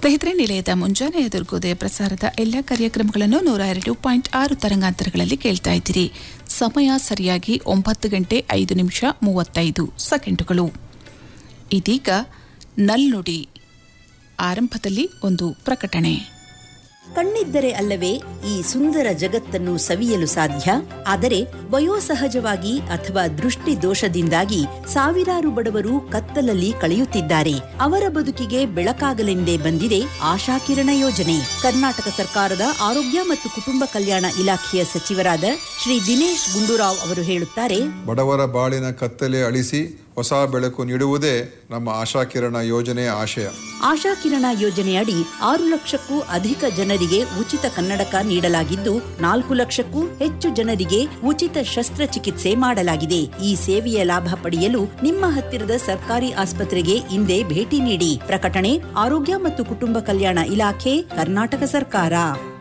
ಸ್ನೇಹಿತರೆ ನಿಲಯದ ಮುಂಜಾನೆ ಎದುರುಗೋದೆ ಪ್ರಸಾರದ ಎಲ್ಲ ಕಾರ್ಯಕ್ರಮಗಳನ್ನು ನೂರ ಎರಡು ಪಾಯಿಂಟ್ ಆರು ತರಂಗಾಂತರಗಳಲ್ಲಿ ಕೇಳ್ತಾ ಇದ್ದೀರಿ ಸಮಯ ಸರಿಯಾಗಿ ಒಂಬತ್ತು ಗಂಟೆ ಐದು ನಿಮಿಷ ಮೂವತ್ತೈದು ಸೆಕೆಂಡುಗಳು ಇದೀಗ ನಲ್ನುಡಿ ಆರಂಭದಲ್ಲಿ ಒಂದು ಪ್ರಕಟಣೆ ಕಣ್ಣಿದ್ದರೆ ಅಲ್ಲವೇ ಈ ಸುಂದರ ಜಗತ್ತನ್ನು ಸವಿಯಲು ಸಾಧ್ಯ ಆದರೆ ವಯೋಸಹಜವಾಗಿ ಅಥವಾ ದೃಷ್ಟಿ ದೋಷದಿಂದಾಗಿ ಸಾವಿರಾರು ಬಡವರು ಕತ್ತಲಲ್ಲಿ ಕಳೆಯುತ್ತಿದ್ದಾರೆ ಅವರ ಬದುಕಿಗೆ ಬೆಳಕಾಗಲೆಂದೇ ಬಂದಿದೆ ಆಶಾಕಿರಣ ಯೋಜನೆ ಕರ್ನಾಟಕ ಸರ್ಕಾರದ ಆರೋಗ್ಯ ಮತ್ತು ಕುಟುಂಬ ಕಲ್ಯಾಣ ಇಲಾಖೆಯ ಸಚಿವರಾದ ಶ್ರೀ ದಿನೇಶ್ ಗುಂಡೂರಾವ್ ಅವರು ಹೇಳುತ್ತಾರೆ ಬಡವರ ಬಾಳಿನ ಕತ್ತಲೆ ಅಳಿಸಿ ಹೊಸ ಬೆಳಕು ನೀಡುವುದೇ ನಮ್ಮ ಆಶಾಕಿರಣ ಯೋಜನೆಯ ಆಶಯ ಆಶಾಕಿರಣ ಯೋಜನೆಯಡಿ ಆರು ಲಕ್ಷಕ್ಕೂ ಅಧಿಕ ಜನರಿಗೆ ಉಚಿತ ಕನ್ನಡಕ ನೀಡಲಾಗಿದ್ದು ನಾಲ್ಕು ಲಕ್ಷಕ್ಕೂ ಹೆಚ್ಚು ಜನರಿಗೆ ಉಚಿತ ಶಸ್ತ್ರಚಿಕಿತ್ಸೆ ಮಾಡಲಾಗಿದೆ ಈ ಸೇವೆಯ ಲಾಭ ಪಡೆಯಲು ನಿಮ್ಮ ಹತ್ತಿರದ ಸರ್ಕಾರಿ ಆಸ್ಪತ್ರೆಗೆ ಇಂದೇ ಭೇಟಿ ನೀಡಿ ಪ್ರಕಟಣೆ ಆರೋಗ್ಯ ಮತ್ತು ಕುಟುಂಬ ಕಲ್ಯಾಣ ಇಲಾಖೆ ಕರ್ನಾಟಕ ಸರ್ಕಾರ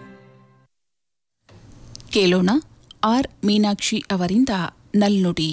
ಕೇಳೋಣ ಆರ್ ಮೀನಾಕ್ಷಿ ಅವರಿಂದ ನಲ್ನುಡಿ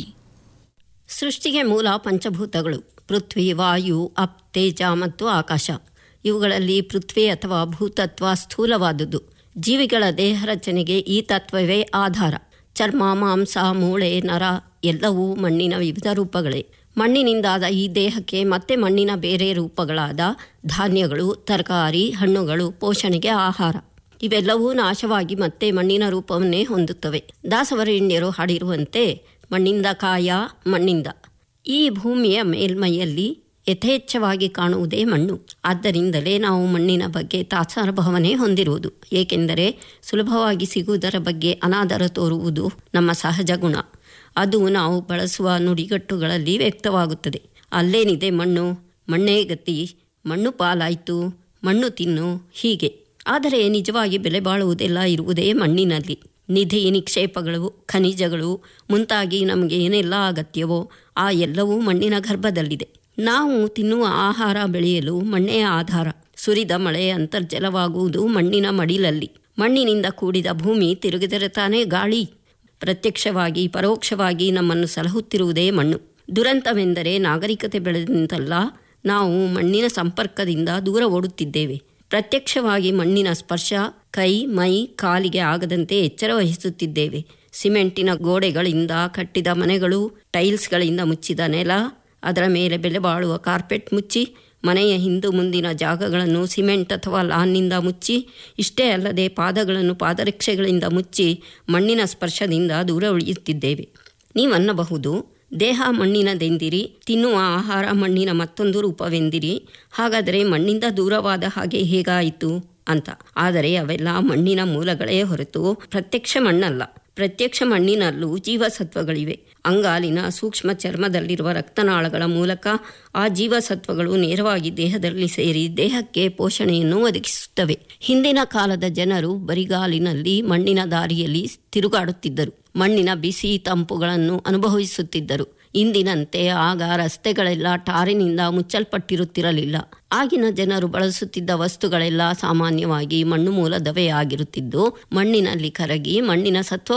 ಸೃಷ್ಟಿಗೆ ಮೂಲ ಪಂಚಭೂತಗಳು ಪೃಥ್ವಿ ವಾಯು ಅಪ್ ತೇಜ ಮತ್ತು ಆಕಾಶ ಇವುಗಳಲ್ಲಿ ಪೃಥ್ವಿ ಅಥವಾ ಭೂತತ್ವ ಸ್ಥೂಲವಾದುದು ಜೀವಿಗಳ ದೇಹ ರಚನೆಗೆ ಈ ತತ್ವವೇ ಆಧಾರ ಚರ್ಮ ಮಾಂಸ ಮೂಳೆ ನರ ಎಲ್ಲವೂ ಮಣ್ಣಿನ ವಿವಿಧ ರೂಪಗಳೇ ಮಣ್ಣಿನಿಂದಾದ ಈ ದೇಹಕ್ಕೆ ಮತ್ತೆ ಮಣ್ಣಿನ ಬೇರೆ ರೂಪಗಳಾದ ಧಾನ್ಯಗಳು ತರಕಾರಿ ಹಣ್ಣುಗಳು ಪೋಷಣೆಗೆ ಆಹಾರ ಇವೆಲ್ಲವೂ ನಾಶವಾಗಿ ಮತ್ತೆ ಮಣ್ಣಿನ ರೂಪವನ್ನೇ ಹೊಂದುತ್ತವೆ ದಾಸವರೇಣ್ಯರು ಹಾಡಿರುವಂತೆ ಮಣ್ಣಿಂದ ಕಾಯ ಮಣ್ಣಿಂದ ಈ ಭೂಮಿಯ ಮೇಲ್ಮೈಯಲ್ಲಿ ಯಥೇಚ್ಛವಾಗಿ ಕಾಣುವುದೇ ಮಣ್ಣು ಆದ್ದರಿಂದಲೇ ನಾವು ಮಣ್ಣಿನ ಬಗ್ಗೆ ತಾತ್ಸಾರ ಭಾವನೆ ಹೊಂದಿರುವುದು ಏಕೆಂದರೆ ಸುಲಭವಾಗಿ ಸಿಗುವುದರ ಬಗ್ಗೆ ಅನಾದರ ತೋರುವುದು ನಮ್ಮ ಸಹಜ ಗುಣ ಅದು ನಾವು ಬಳಸುವ ನುಡಿಗಟ್ಟುಗಳಲ್ಲಿ ವ್ಯಕ್ತವಾಗುತ್ತದೆ ಅಲ್ಲೇನಿದೆ ಮಣ್ಣು ಮಣ್ಣೇ ಗತಿ ಮಣ್ಣು ಪಾಲಾಯಿತು ಮಣ್ಣು ತಿನ್ನು ಹೀಗೆ ಆದರೆ ನಿಜವಾಗಿ ಬೆಲೆ ಬಾಳುವುದೆಲ್ಲ ಇರುವುದೇ ಮಣ್ಣಿನಲ್ಲಿ ನಿಧಿ ನಿಕ್ಷೇಪಗಳು ಖನಿಜಗಳು ಮುಂತಾಗಿ ನಮಗೆ ಏನೆಲ್ಲ ಅಗತ್ಯವೋ ಆ ಎಲ್ಲವೂ ಮಣ್ಣಿನ ಗರ್ಭದಲ್ಲಿದೆ ನಾವು ತಿನ್ನುವ ಆಹಾರ ಬೆಳೆಯಲು ಮಣ್ಣೇ ಆಧಾರ ಸುರಿದ ಮಳೆ ಅಂತರ್ಜಲವಾಗುವುದು ಮಣ್ಣಿನ ಮಡಿಲಲ್ಲಿ ಮಣ್ಣಿನಿಂದ ಕೂಡಿದ ಭೂಮಿ ತಿರುಗಿದರೆ ತಾನೇ ಗಾಳಿ ಪ್ರತ್ಯಕ್ಷವಾಗಿ ಪರೋಕ್ಷವಾಗಿ ನಮ್ಮನ್ನು ಸಲಹುತ್ತಿರುವುದೇ ಮಣ್ಣು ದುರಂತವೆಂದರೆ ನಾಗರಿಕತೆ ಬೆಳೆದಂತಲ್ಲ ನಾವು ಮಣ್ಣಿನ ಸಂಪರ್ಕದಿಂದ ದೂರ ಓಡುತ್ತಿದ್ದೇವೆ ಪ್ರತ್ಯಕ್ಷವಾಗಿ ಮಣ್ಣಿನ ಸ್ಪರ್ಶ ಕೈ ಮೈ ಕಾಲಿಗೆ ಆಗದಂತೆ ಎಚ್ಚರ ವಹಿಸುತ್ತಿದ್ದೇವೆ ಸಿಮೆಂಟಿನ ಗೋಡೆಗಳಿಂದ ಕಟ್ಟಿದ ಮನೆಗಳು ಟೈಲ್ಸ್ಗಳಿಂದ ಮುಚ್ಚಿದ ನೆಲ ಅದರ ಮೇಲೆ ಬೆಲೆ ಬಾಳುವ ಕಾರ್ಪೆಟ್ ಮುಚ್ಚಿ ಮನೆಯ ಹಿಂದು ಮುಂದಿನ ಜಾಗಗಳನ್ನು ಸಿಮೆಂಟ್ ಅಥವಾ ಲಾನ್ನಿಂದ ಮುಚ್ಚಿ ಇಷ್ಟೇ ಅಲ್ಲದೆ ಪಾದಗಳನ್ನು ಪಾದರಕ್ಷೆಗಳಿಂದ ಮುಚ್ಚಿ ಮಣ್ಣಿನ ಸ್ಪರ್ಶದಿಂದ ದೂರ ಉಳಿಯುತ್ತಿದ್ದೇವೆ ನೀವನ್ನಬಹುದು ದೇಹ ಮಣ್ಣಿನದೆಂದಿರಿ ತಿನ್ನುವ ಆಹಾರ ಮಣ್ಣಿನ ಮತ್ತೊಂದು ರೂಪವೆಂದಿರಿ ಹಾಗಾದರೆ ಮಣ್ಣಿಂದ ದೂರವಾದ ಹಾಗೆ ಹೇಗಾಯಿತು ಅಂತ ಆದರೆ ಅವೆಲ್ಲ ಮಣ್ಣಿನ ಮೂಲಗಳೇ ಹೊರತು ಪ್ರತ್ಯಕ್ಷ ಮಣ್ಣಲ್ಲ ಪ್ರತ್ಯಕ್ಷ ಮಣ್ಣಿನಲ್ಲೂ ಜೀವಸತ್ವಗಳಿವೆ ಅಂಗಾಲಿನ ಸೂಕ್ಷ್ಮ ಚರ್ಮದಲ್ಲಿರುವ ರಕ್ತನಾಳಗಳ ಮೂಲಕ ಆ ಜೀವಸತ್ವಗಳು ನೇರವಾಗಿ ದೇಹದಲ್ಲಿ ಸೇರಿ ದೇಹಕ್ಕೆ ಪೋಷಣೆಯನ್ನು ಒದಗಿಸುತ್ತವೆ ಹಿಂದಿನ ಕಾಲದ ಜನರು ಬರಿಗಾಲಿನಲ್ಲಿ ಮಣ್ಣಿನ ದಾರಿಯಲ್ಲಿ ತಿರುಗಾಡುತ್ತಿದ್ದರು ಮಣ್ಣಿನ ಬಿಸಿ ತಂಪುಗಳನ್ನು ಅನುಭವಿಸುತ್ತಿದ್ದರು ಇಂದಿನಂತೆ ಆಗ ರಸ್ತೆಗಳೆಲ್ಲ ಟಾರಿನಿಂದ ಮುಚ್ಚಲ್ಪಟ್ಟಿರುತ್ತಿರಲಿಲ್ಲ ಆಗಿನ ಜನರು ಬಳಸುತ್ತಿದ್ದ ವಸ್ತುಗಳೆಲ್ಲ ಸಾಮಾನ್ಯವಾಗಿ ಮಣ್ಣು ಮೂಲದವೇ ಆಗಿರುತ್ತಿದ್ದು ಮಣ್ಣಿನಲ್ಲಿ ಕರಗಿ ಮಣ್ಣಿನ ಸತ್ವ